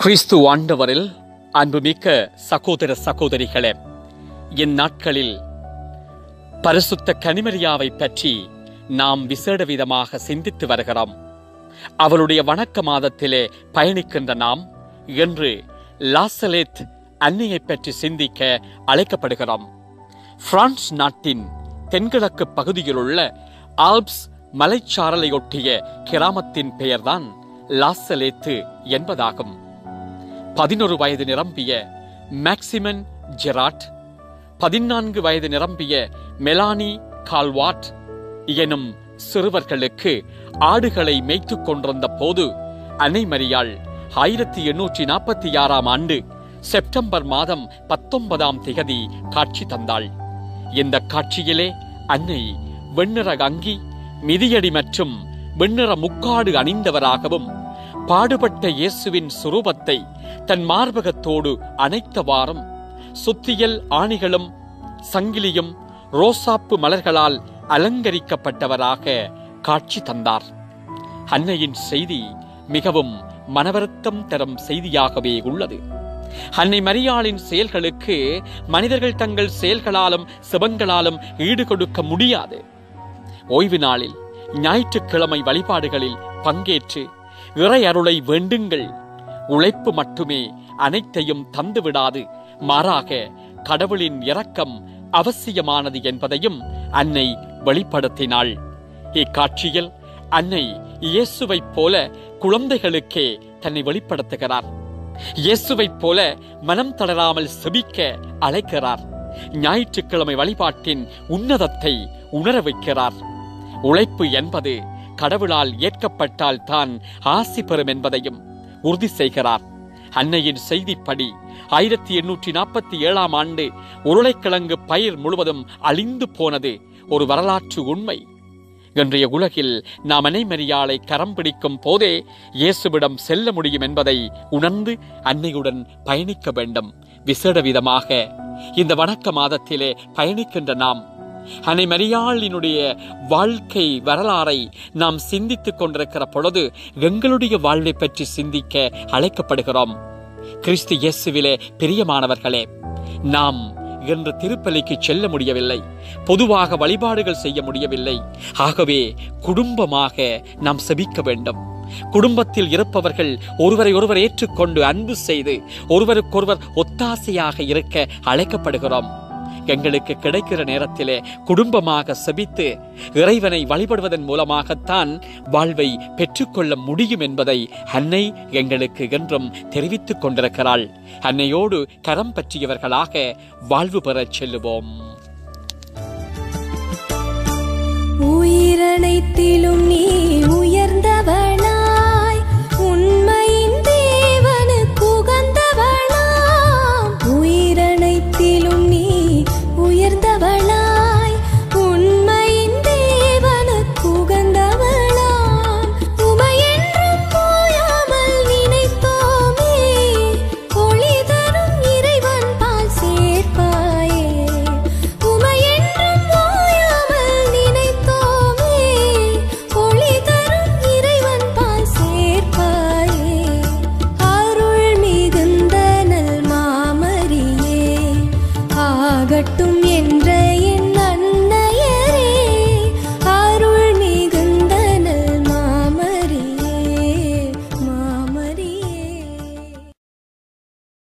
கிறிஸ்து ஆண்டவரில் அன்புமிக்க சகோதர சகோதரிகளே இந்நாட்களில் பரிசுத்த கனிமரியாவை பற்றி நாம் விசேட விதமாக சிந்தித்து வருகிறோம் அவளுடைய வணக்க மாதத்திலே பயணிக்கின்ற நாம் இன்று லாசலேத் அன்னையை பற்றி சிந்திக்க அழைக்கப்படுகிறோம் பிரான்ஸ் நாட்டின் தென்கிழக்கு பகுதியில் உள்ள ஆல்ப்ஸ் மலைச்சாரலையொட்டிய கிராமத்தின் பெயர்தான் லாசலேத்து என்பதாகும் பதினொரு வயது நிரம்பிய மேக்சிமன் ஜெராட் பதினான்கு வயது நிரம்பிய மெலானி கால்வாட் எனும் சிறுவர்களுக்கு ஆடுகளை மேய்த்துக் கொண்டிருந்த போது அன்னை மரியாள் ஆயிரத்தி எண்ணூற்றி நாற்பத்தி ஆறாம் ஆண்டு செப்டம்பர் மாதம் பத்தொன்பதாம் திகதி காட்சி தந்தாள் இந்த காட்சியிலே அன்னை வெண்ணிற அங்கி மிதியடி மற்றும் வெண்ணிற முக்காடு அணிந்தவராகவும் பாடுபட்ட இயேசுவின் சுரூபத்தை தன் மார்பகத்தோடு அணைத்தவாறும் சுத்தியல் ஆணிகளும் சங்கிலியும் ரோசாப்பு மலர்களால் அலங்கரிக்கப்பட்டவராக காட்சி தந்தார் அன்னையின் செய்தி மிகவும் மனவருத்தம் தரும் செய்தியாகவே உள்ளது அன்னை மரியாளின் செயல்களுக்கு மனிதர்கள் தங்கள் செயல்களாலும் சிவங்களாலும் ஈடுகொடுக்க முடியாது ஓய்வு நாளில் ஞாயிற்றுக்கிழமை வழிபாடுகளில் பங்கேற்று இறை அருளை வேண்டுங்கள் உழைப்பு மட்டுமே அனைத்தையும் தந்துவிடாது மாறாக கடவுளின் இரக்கம் அவசியமானது என்பதையும் அன்னை வெளிப்படுத்தினாள் இக்காட்சியில் அன்னை இயேசுவைப் போல குழந்தைகளுக்கே தன்னை வெளிப்படுத்துகிறார் இயேசுவைப் போல மனம் தளராமல் செபிக்க அழைக்கிறார் ஞாயிற்றுக்கிழமை வழிபாட்டின் உன்னதத்தை உணர வைக்கிறார் உழைப்பு என்பது கடவுளால் ஏற்கப்பட்டால் தான் ஆசி பெறும் என்பதையும் உறுதி செய்கிறார் அன்னையின் செய்திப்படி ஆயிரத்தி எண்ணூற்றி நாற்பத்தி ஏழாம் ஆண்டு உருளைக்கிழங்கு பயிர் முழுவதும் அழிந்து போனது ஒரு வரலாற்று உண்மை இன்றைய உலகில் நாம் அனைமரியாளை கரம் பிடிக்கும் போதே இயேசுவிடம் செல்ல முடியும் என்பதை உணர்ந்து அன்னையுடன் பயணிக்க வேண்டும் விசேட விதமாக இந்த வணக்க மாதத்திலே பயணிக்கின்ற நாம் அன்னை மரியாளினுடைய வாழ்க்கை வரலாறை நாம் சிந்தித்துக் கொண்டிருக்கிற பொழுது எங்களுடைய வாழ்வை பற்றி சிந்திக்க அழைக்கப்படுகிறோம் கிறிஸ்து இயேசுவிலே பிரியமானவர்களே நாம் இன்று திருப்பலிக்கு செல்ல முடியவில்லை பொதுவாக வழிபாடுகள் செய்ய முடியவில்லை ஆகவே குடும்பமாக நாம் செபிக்க வேண்டும் குடும்பத்தில் இருப்பவர்கள் ஒருவரை ஒருவர் ஏற்றுக்கொண்டு அன்பு செய்து ஒருவருக்கொருவர் ஒத்தாசையாக இருக்க அழைக்கப்படுகிறோம் எங்களுக்கு கிடைக்கிற நேரத்திலே குடும்பமாக செபித்து இறைவனை வழிபடுவதன் மூலமாகத்தான் வாழ்வை பெற்றுக்கொள்ள முடியும் என்பதை அன்னை எங்களுக்கு என்றும் தெரிவித்துக் கொண்டிருக்கிறாள் அன்னையோடு கரம் பற்றியவர்களாக வாழ்வு பெறச் செல்லுவோம் உயிரனைத்திலும் நீ உயர்ந்தவளாய் உண்மையின் தேவனுக்கு உகந்தவளாம் உயிரனைத்திலும் நீ உயர்ந்தவளாய் உண்மையின் தேவனுக்கு உகந்தவளாம் உமையென்றும் போயாமல் நினைத்தோமே ஒளி தரும் இறைவன் பால் சேர்ப்பாயே உமையென்றும் ஓயாமல் நினைத்தோமே ஒளி தரும் இறைவன் பால் சேர்ப்பாயே அருள் மிகுந்த நல் மாமரியே ஆகட்டும் என்ற